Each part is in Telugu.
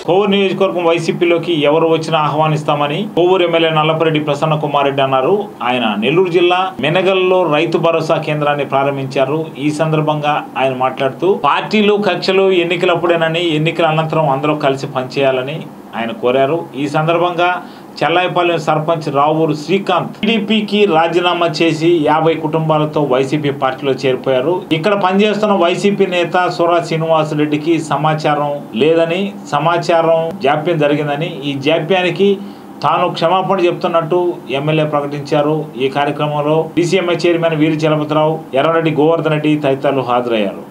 కోవూరు నియోజకవర్గం వైసీపీలోకి ఎవరు వచ్చినా ఆహ్వానిస్తామని కోవూరు ఎమ్మెల్యే నల్లపరెడ్డి ప్రసన్న కుమార్ రెడ్డి అన్నారు ఆయన నెల్లూరు జిల్లా మెనగల్లో రైతు భరోసా కేంద్రాన్ని ప్రారంభించారు ఈ సందర్భంగా ఆయన మాట్లాడుతూ పార్టీలు కక్షలు ఎన్నికలప్పుడేనని ఎన్నికల అనంతరం అందరూ కలిసి పనిచేయాలని ఆయన కోరారు ఈ సందర్భంగా చెల్లాయిపల్లి సర్పంచ్ రావూరు శ్రీకాంత్ టీడీపీకి రాజీనామా చేసి యాభై కుటుంబాలతో వైసీపీ పార్టీలో చేరిపోయారు ఇక్కడ పనిచేస్తున్న వైసీపీ నేత సురా శ్రీనివాస్ రెడ్డికి సమాచారం లేదని సమాచారం జాప్యం జరిగిందని ఈ జాప్యానికి తాను క్షమాపణ చెప్తున్నట్టు ఎమ్మెల్యే ప్రకటించారు ఈ కార్యక్రమంలో డీసీఎంఐ చైర్మన్ వీరి చలపతిరావు ఎర్రరెడ్డి గోవర్ధన్ రెడ్డి తదితరులు హాజరయ్యారు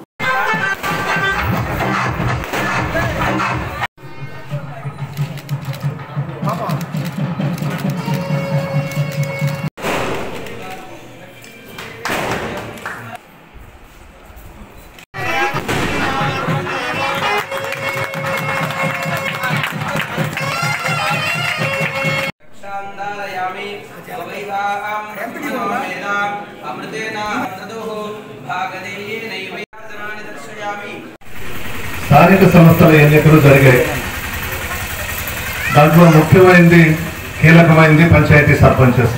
शान्दारयामि वैवाहं ब्रह्मणोमेनाम् अमृतेन ददुः भागधेयेनैव यातनानि दर्शयामि స్థానిక సంస్థల ఎన్నికలు జరిగాయి దాంట్లో ముఖ్యమైనది కీలకమైనది పంచాయతీ సర్పంచెస్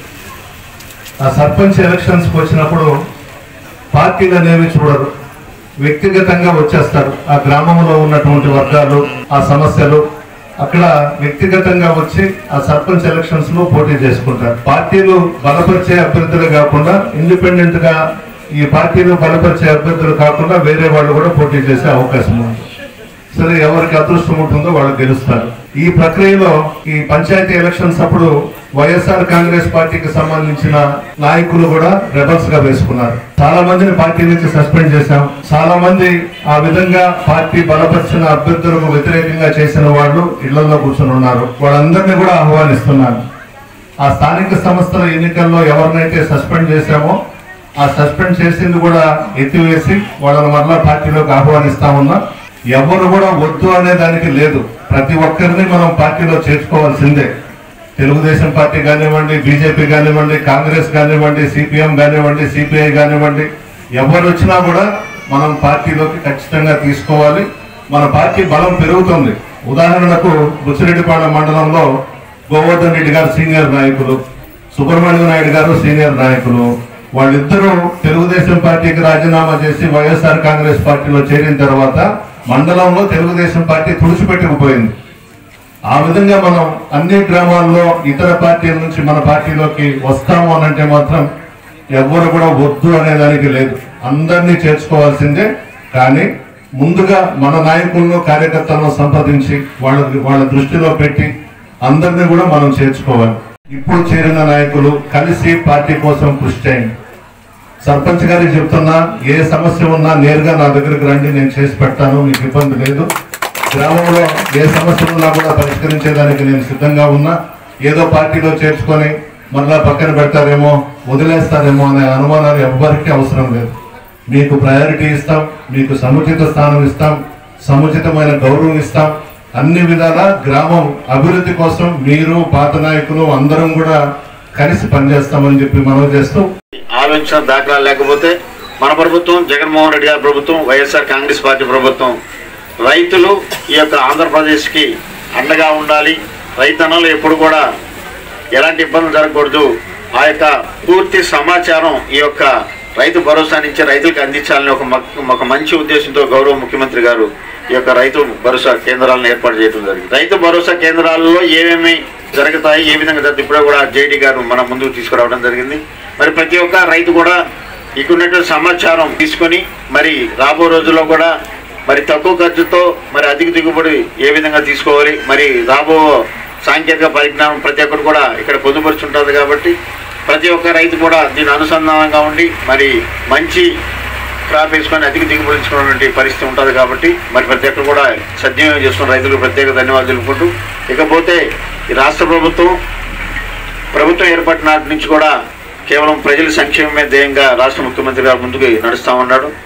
ఆ సర్పంచ్ ఎలక్షన్స్కి వచ్చినప్పుడు పార్టీలు అనేవి చూడరు వ్యక్తిగతంగా వచ్చేస్తారు ఆ గ్రామంలో ఉన్నటువంటి వర్గాలు ఆ సమస్యలు అక్కడ వ్యక్తిగతంగా వచ్చి ఆ సర్పంచ్ ఎలక్షన్స్ లో పోటీ చేసుకుంటారు పార్టీలు బలపరిచే అభ్యర్థులు కాకుండా ఇండిపెండెంట్ గా ఈ పార్టీలు బలపరిచే అభ్యర్థులు కాకుండా వేరే వాళ్ళు కూడా పోటీ చేసే అవకాశం ఉంది సరే ఎవరికి అదృష్టం ఉంటుందో వాళ్ళు గెలుస్తారు ఈ ప్రక్రియలో ఈ పంచాయతీ ఎలక్షన్స్ అప్పుడు వైఎస్ఆర్ కాంగ్రెస్ పార్టీకి సంబంధించిన నాయకులు కూడా రెబల్స్ గా వేసుకున్నారు చాలా మందిని పార్టీ నుంచి సస్పెండ్ చేశాం చాలా మంది ఆ విధంగా పార్టీ బలపరిచిన అభ్యర్థులకు వ్యతిరేకంగా చేసిన వాళ్ళు ఇళ్లలో కూర్చొని ఉన్నారు వాళ్ళందరినీ కూడా ఆహ్వానిస్తున్నాను ఆ స్థానిక సంస్థల ఎన్నికల్లో ఎవరినైతే సస్పెండ్ చేశామో ఆ సస్పెండ్ చేసింది కూడా ఎత్తివేసి వాళ్ళని మరలా పార్టీలోకి ఆహ్వానిస్తా ఉన్నా ఎవరు కూడా వద్దు అనే దానికి లేదు ప్రతి ఒక్కరిని మనం పార్టీలో చేర్చుకోవాల్సిందే తెలుగుదేశం పార్టీ కానివ్వండి బీజేపీ కానివ్వండి కాంగ్రెస్ కానివ్వండి సిపిఎం కానివ్వండి సిపిఐ కానివ్వండి ఎవరు వచ్చినా కూడా మనం పార్టీలోకి ఖచ్చితంగా తీసుకోవాలి మన పార్టీ బలం పెరుగుతుంది ఉదాహరణకు బుచ్చిరెడ్డిపాళెం మండలంలో గోవర్ధన్ రెడ్డి గారు సీనియర్ నాయకులు సుబ్రహ్మణ్యం నాయుడు గారు సీనియర్ నాయకులు వాళ్ళిద్దరూ తెలుగుదేశం పార్టీకి రాజీనామా చేసి వైఎస్ఆర్ కాంగ్రెస్ పార్టీలో చేరిన తర్వాత మండలంలో తెలుగుదేశం పార్టీ తుడిచిపెట్టుకుపోయింది ఆ విధంగా మనం అన్ని గ్రామాల్లో ఇతర పార్టీల నుంచి మన పార్టీలోకి వస్తాము అని అంటే మాత్రం ఎవ్వరు కూడా వద్దు అనే దానికి లేదు అందరినీ చేర్చుకోవాల్సిందే కానీ ముందుగా మన నాయకులను కార్యకర్తలను సంప్రదించి వాళ్ళ వాళ్ళ దృష్టిలో పెట్టి అందరినీ కూడా మనం చేర్చుకోవాలి ఇప్పుడు చేరిన నాయకులు కలిసి పార్టీ కోసం కృషి చేయండి సర్పంచ్ గారికి చెప్తున్నా ఏ సమస్య ఉన్నా నేరుగా నా దగ్గరికి రండి నేను చేసి పెడతాను మీకు ఇబ్బంది లేదు గ్రామంలో ఏ సమస్య ఉన్నా కూడా పరిష్కరించేదానికి నేను సిద్ధంగా ఉన్నా ఏదో పార్టీలో చేర్చుకొని మళ్ళా పక్కన పెడతారేమో వదిలేస్తారేమో అనే అనుమానాలు ఎవ్వరికీ అవసరం లేదు మీకు ప్రయారిటీ ఇస్తాం మీకు సముచిత స్థానం ఇస్తాం సముచితమైన గౌరవం ఇస్తాం అన్ని విధాల గ్రామం అభివృద్ధి కోసం మీరు పాత నాయకులు అందరం కూడా కలిసి పనిచేస్తామని చెప్పి మనవి చేస్తూ ఆలోచించిన దాఖలాలు లేకపోతే మన ప్రభుత్వం జగన్మోహన్ రెడ్డి గారి ప్రభుత్వం వైఎస్ఆర్ కాంగ్రెస్ పార్టీ ప్రభుత్వం రైతులు ఈ యొక్క ఆంధ్రప్రదేశ్కి అండగా ఉండాలి రైతన్నలు ఎప్పుడు కూడా ఎలాంటి ఇబ్బందులు జరగకూడదు ఆ యొక్క పూర్తి సమాచారం ఈ యొక్క రైతు భరోసా నుంచి రైతులకు అందించాలని ఒక మక్- ఒక మంచి ఉద్దేశంతో గౌరవ ముఖ్యమంత్రి గారు ఈ యొక్క రైతు భరోసా కేంద్రాలను ఏర్పాటు చేయడం జరిగింది రైతు భరోసా కేంద్రాలలో ఏమేమి జరుగుతాయి ఏ విధంగా జరుగుతాయి ఇప్పుడే కూడా జేడీ గారు మన ముందుకు తీసుకురావడం జరిగింది మరి ప్రతి ఒక్క రైతు కూడా ఇక్కడున్నటువంటి సమాచారం తీసుకొని మరి రాబో రోజుల్లో కూడా మరి తక్కువ ఖర్చుతో మరి అధిక దిగుబడి ఏ విధంగా తీసుకోవాలి మరి రాబో సాంకేతిక పరిజ్ఞానం ప్రతి ఒక్కరు కూడా ఇక్కడ పొందుపరుచుంటుంది కాబట్టి ప్రతి ఒక్క రైతు కూడా దీని అనుసంధానంగా ఉండి మరి మంచి క్రాప్ వేసుకొని అధిక దిగుబడి ఇచ్చుకున్నటువంటి పరిస్థితి ఉంటుంది కాబట్టి మరి ప్రతి ఒక్కరు కూడా సద్వినియోగం చేసుకున్న రైతులకు ప్రత్యేక ధన్యవాదాలు తెలుపుకుంటూ ఇకపోతే ఈ రాష్ట్ర ప్రభుత్వం ప్రభుత్వం ఏర్పడిన నాటి నుంచి కూడా కేవలం ప్రజల సంక్షేమమే ధ్యేయంగా రాష్ట్ర ముఖ్యమంత్రి గారు ముందుకు నడుస్తా ఉన్నాడు